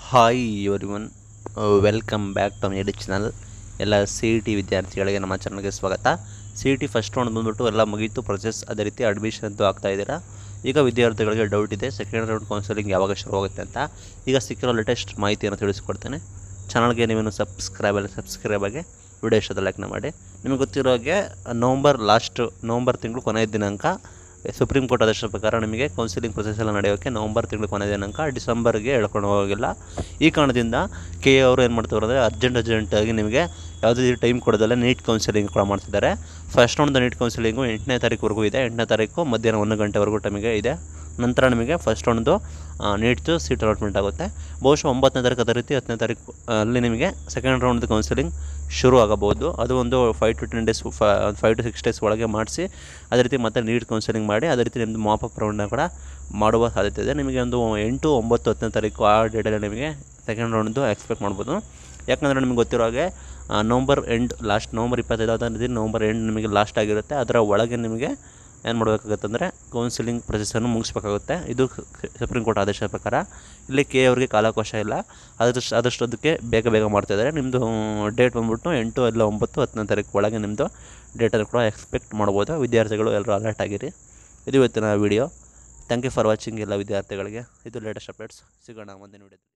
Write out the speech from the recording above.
hi everyone welcome back to my channel ಎಲ್ಲ C E T ವಿದ್ಯಾರ್ಥಿಗಳಿಗೆ ನಮ್ಮ ಚಾನಲ್ಗೆ ಸ್ವಾಗತ C E T first round ಬಂದ್ಬಿಟ್ಟು ಎಲ್ಲ ಮುಗೀತು ಪ್ರೊಸೆಸ್ ಅದೇ ರೀತಿ ಅಡ್ಮಿಷನ್ ಅಂತೂ ಆಗ್ತಾ ಇದ್ದೀರಾ ಈಗ ವಿದ್ಯಾರ್ಥಿಗಳಿಗೆ ಡೌಟ್ ಇದೆ ಸೆಕೆಂಡ್ ರೌಂಡ್ ಕೌನ್ಸಿಲಿಂಗ್ ಯಾವಾಗ ಶುರು ಆಗುತ್ತೆ ಅಂತ ಈಗ ಸಿಕ್ಕಿರೋ ಲೇಟೆಸ್ಟ್ ಮಾಹಿತಿಯನ್ನು ತಿಳಿಸ್ಕೊಡ್ತೇನೆ ಚಾನಲ್ಗೆ ನೀವೇನು ಸಬ್ಸ್ಕ್ರೈಬ್ ಅಲ್ಲ ಸಬ್ಸ್ಕ್ರೈಬ್ ಆಗಿ ವಿಡಿಯೋ ಇಷ್ಟದ ಲೈಕ್ನ ಮಾಡಿ ನಿಮಗೆ ಗೊತ್ತಿರೋ ಹಾಗೆ ನವಂಬರ್ ಲಾಸ್ಟ್ ನವಂಬರ್ ತಿಂಗಳು ಕೊನೆಯ ದಿನಾಂಕ ಸುಪ್ರೀಂ ಕೋರ್ಟ್ ಆದೇಶದ ಪ್ರಕಾರ ನಿಮಗೆ ಕೌನ್ಸಿಲಿಂಗ್ ಪ್ರೊಸೆಸ್ ಎಲ್ಲ ನಡೆಯೋಕ್ಕೆ ನವಂಬರ್ ತಿಂಗಳು ಕೊನೆಯ ದಿನಾಂಕ ಡಿಸೆಂಬರ್ಗೆ ಎಳ್ಕೊಂಡು ಹೋಗಿಲ್ಲ ಈ ಕಾರಣದಿಂದ ಕೆ ಎ ಅವರು ಏನು ಮಾಡ್ತಾರೆ ಅಂದರೆ ಅರ್ಜೆಂಟ್ ಅರ್ಜೆಂಟಾಗಿ ನಿಮಗೆ ಯಾವುದೇ ರೀತಿ ಟೈಮ್ ಕೊಡೋದಲ್ಲ ನೀಟ್ ಕೌನ್ಸಿಲಿಂಗ್ ಕೂಡ ಮಾಡ್ತಿದ್ದಾರೆ ಫಸ್ಟ್ ರೌಂಡ್ ನೀಟ್ ಕೌನ್ಸಿಲಿಂಗು ಎಂಟನೇ ತಾರೀಕುವರೆಗೂ ಇದೆ ಎಂಟನೇ ತಾರೀಕು ಮಧ್ಯಾಹ್ನ ಒಂದು ಗಂಟೆವರೆಗೂ ಟೈಮಿಗೆ ಇದೆ ನಂತರ ನಿಮಗೆ ಫಸ್ಟ್ ರೌಂಡ್ದು ನೀಟ್ದು ಸೀಟ್ ಅಲಾಟ್ಮೆಂಟ್ ಆಗುತ್ತೆ ಬಹುಶಃ ಒಂಬತ್ತನೇ ತಾರೀಕು ಅದೇ ರೀತಿ ಹತ್ತನೇ ತಾರೀಕು ಆ, ಅಲ್ಲಿ ನಿಮಗೆ ಸೆಕೆಂಡ್ ರೌಂಡ್ದು ಕೌನ್ಸಿಲಿಂಗ್ ಶುರು ಆಗಬಹುದು ಅದು ಒಂದು five to ten days five to six days ಒಳಗೆ ಮಾಡಿಸಿ ಅದೇ ರೀತಿ ಮತ್ತೆ ನೀಟ್ ಕೌನ್ಸಿಲಿಂಗ್ ಮಾಡಿ ಅದೇ ರೀತಿ ನಿಮ್ಮದು ಮಾಪಪ್ ರೌಂಡ್ನ ಕೂಡ ಮಾಡುವ ಸಾಧ್ಯತೆ ಇದೆ ನಿಮಗೆ ಒಂದು ಎಂಟು ಒಂಬತ್ತು ಹತ್ತನೇ ತಾರೀಕು ಆ ಡೇಟಲ್ಲಿ ನಿಮಗೆ ಸೆಕೆಂಡ್ ರೌಂಡ್ದು ಎಕ್ಸ್ಪೆಕ್ಟ್ ಮಾಡ್ಬೋದು ಯಾಕಂದರೆ ನಿಮಗೆ ಗೊತ್ತಿರೋ ಹಾಗೆ ಆ, ನವಂಬರ್ ಎಂಡ್ ಲಾಸ್ಟ್ ನವಂಬರ್ ಇಪ್ಪತ್ತೈದು ಅದೇ ರೀತಿ ನವಂಬರ್ ಎಂಡ್ ನಿಮಗೆ ಲಾಸ್ಟ್ ಆಗಿರುತ್ತೆ ಅದರ ಒಳಗೆ ನಿಮಗೆ ಏನು ಮಾಡಬೇಕಾಗುತ್ತೆ ಅಂದರೆ ಕೌನ್ಸಿಲಿಂಗ್ ಪ್ರೊಸೆಸನ್ನು ಮುಗಿಸ್ಬೇಕಾಗುತ್ತೆ ಇದು ಸುಪ್ರೀಂ ಕೋರ್ಟ್ ಆದೇಶದ ಪ್ರಕಾರ ಇಲ್ಲಿ ಕೆ ಅವರಿಗೆ ಕಾಲಾವಕಾಶ ಇಲ್ಲ ಆದಷ್ಟು ಆದಷ್ಟು ಅದಕ್ಕೆ ಬೇಗ ಬೇಗ ಮಾಡ್ತಾಯಿದ್ದಾರೆ ನಿಮ್ಮದು ಡೇಟ್ ಬಂದ್ಬಿಟ್ಟು ಎಂಟು ಇಲ್ಲ ಒಂಬತ್ತು ಹತ್ತನೇ ತಾರೀಕು ಒಳಗೆ ನಿಮ್ಮದು ಡೇಟನ್ನು ಕೂಡ ಎಕ್ಸ್ಪೆಕ್ಟ್ ಮಾಡ್ಬೋದು ವಿದ್ಯಾರ್ಥಿಗಳು ಎಲ್ಲರೂ ಅಲರ್ಟ್ ಆಗಿರಿ ಇದು ಇವತ್ತಿನ video thank you for watching ಎಲ್ಲ ವಿದ್ಯಾರ್ಥಿಗಳಿಗೆ ಇದು ಲೇಟೆಸ್ಟ್ ಅಪ್ಡೇಟ್ಸ್ ಸಿಗೋಣ ಮುಂದಿನ ವಿಡಿಯೋದಲ್ಲಿ